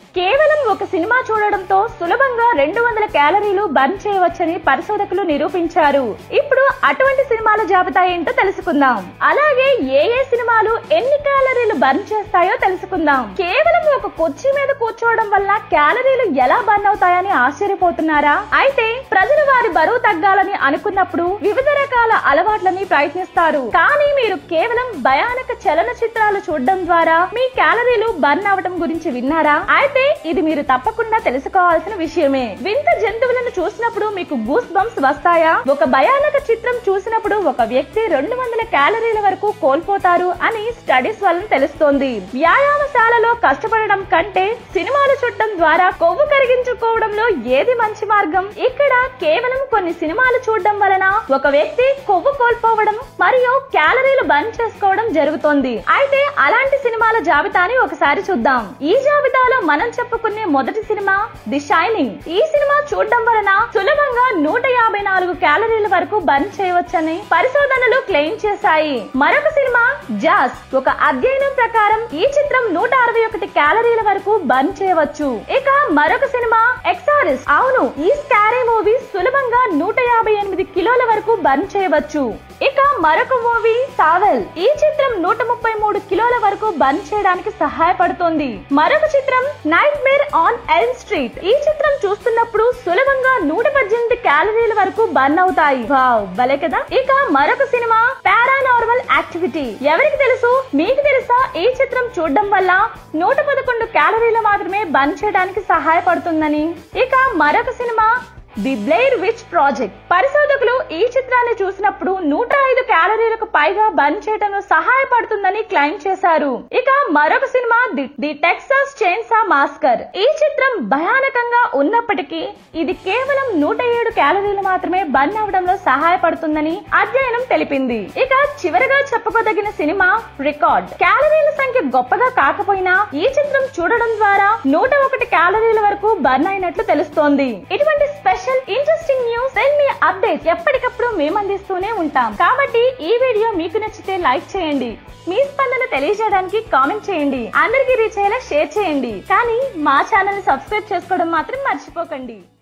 కేవలం ఒక సినిమా చూడడంతో సులభంగా రెండు వందల క్యాలరీలు బర్న్ చేయవచ్చని పరిశోధకులు నిరూపించారు ఇప్పుడు అటువంటి సినిమాల జాబితా ఏంటో తెలుసుకుందాం అలాగే ఏ ఏ సినిమాలు ఎన్ని క్యాలరీలు బర్న్ చేస్తాయో తెలుసుకుందాం కేవలం ఒక కుర్చీ మీద కూర్చోవడం వల్ల క్యాలరీలు ఎలా బర్న్ అవుతాయని ఆశ్చర్యపోతున్నారా అయితే ప్రజలు వారి బరువు తగ్గాలని అనుకున్నప్పుడు వివిధ రకాల అలవాట్లని ప్రయత్నిస్తారు కానీ మీరు కేవలం భయానక చలన చిత్రాలు చూడడం ద్వారా మీ క్యాలరీలు బర్న్ అవడం గురించి విన్నారా అయితే ఇది మీరు తప్పకుండా తెలుసుకోవాల్సిన విషయమే వింత జంతువులను చూసినప్పుడు మీకు గూస్ బంప్స్ వస్తాయా ఒక భయానక చిత్రం చూసినప్పుడు ఒక వ్యక్తి రెండు వందల క్యాలరీల వరకు కోల్పోతారు అని స్టడీస్ వలన తెలుస్తోంది వ్యాయామశాలలో కష్టపడడం కంటే సినిమాలు చూడటం ద్వారా కొవ్వు కరిగించుకోవడంలో ఏది మంచి మార్గం ఇక్కడ కేవలం కొన్ని సినిమాలు చూడడం వలన ఒక వ్యక్తి కొవ్వు కోల్పోవడం మరియు క్యాలరీలు బర్న్ చేసుకోవడం జరుగుతోంది అయితే అలాంటి సినిమాల జాబితాని ఒకసారి చూద్దాం ఈ జాబితాలో మనం చెప్పుకునే మొదటి సినిమా ది షైనింగ్ ఈ సినిమా చూడడం వలన సులభంగా నూట యాభై నాలుగు క్యాలరీల వరకు బర్న్ చేయవచ్చని పరిశోధనలు క్లెయిమ్ చేశాయి మరొక సినిమా జాస్ ఒక అధ్యయనం ప్రకారం ఈ చిత్రం నూట అరవై ఒకటి క్యాలరీల వరకు బర్న్ చేయవచ్చు ఇక మరొక సినిమా ఎక్సారిస్ అవును ఈ స్కారీ మూవీ సులభంగా నూట యాభై ఎనిమిది కిలోల వరకు బర్న్ చేయవచ్చు ఇక మరొక మూవీ సావెల్ ఈ చిత్రం నూట ముప్పై మూడు కిలోల వరకు బర్న్ చేయడానికి సహాయపడుతుంది మరొక చిత్రం nightmare on Elm Street ఈ చిత్రం చూస్తున్నప్పుడు సులభంగా నూట పద్దెనిమిది క్యాలరీల వరకు బర్న్ అవుతాయి వావ్ భలే కదా ఇక మరొక సినిమా పారానార్మల్ యాక్టివిటీ ఎవరికి తెలుసు మీకు తెలుసా ఈ చిత్రం చూడడం వల్ల నూట పదకొండు క్యాలరీలు మాత్రమే బర్న్ చేయడానికి సహాయపడుతుందని ఇక మరొక సినిమా ది బ్లెయిర్ విచ్ ప్రాజెక్ట్ పరిశోధకులు ఈ చిత్రాన్ని చూసినప్పుడు నూట ఐదు క్యాలరీలకు పైగా బర్న్ చేయడంలో సహాయపడుతుందని క్లెయిమ్ చేశారు ఇక మరొక సినిమా the the Texas Chainsaw Massacre ఈ చిత్రం భయానకంగా ఉన్నప్పటికీ ఇది కేవలం నూట ఏడు క్యాలరీలు మాత్రమే బర్న్ అవడంలో సహాయపడుతుందని అధ్యయనం తెలిపింది ఇక చివరగా చెప్పుకోదగిన సినిమా రికార్డ్ క్యాలరీల సంఖ్య గొప్పగా కాకపోయినా ఈ చిత్రం చూడడం ద్వారా నూట ఒకటి క్యాలరీల వరకు బర్న్ అయినట్లు తెలుస్తోంది ఇటువంటి స్పెషల్ ఇంట్రెస్టింగ్ న్యూస్ అండ్ మీ అప్డేట్ ఎప్పటికప్పుడు మేము అందిస్తూనే ఉంటాం కాబట్టి ఈ వీడియో మీకు నచ్చితే లైక్ చేయండి మీ స్పందన తెలియజేయడానికి కామెంట్ చేయండి అందరికీ రీచ్ అయ్యేలా షేర్ చేయండి కానీ మా ఛానల్ ని సబ్స్క్రైబ్ చేసుకోవడం మాత్రం మర్చిపోకండి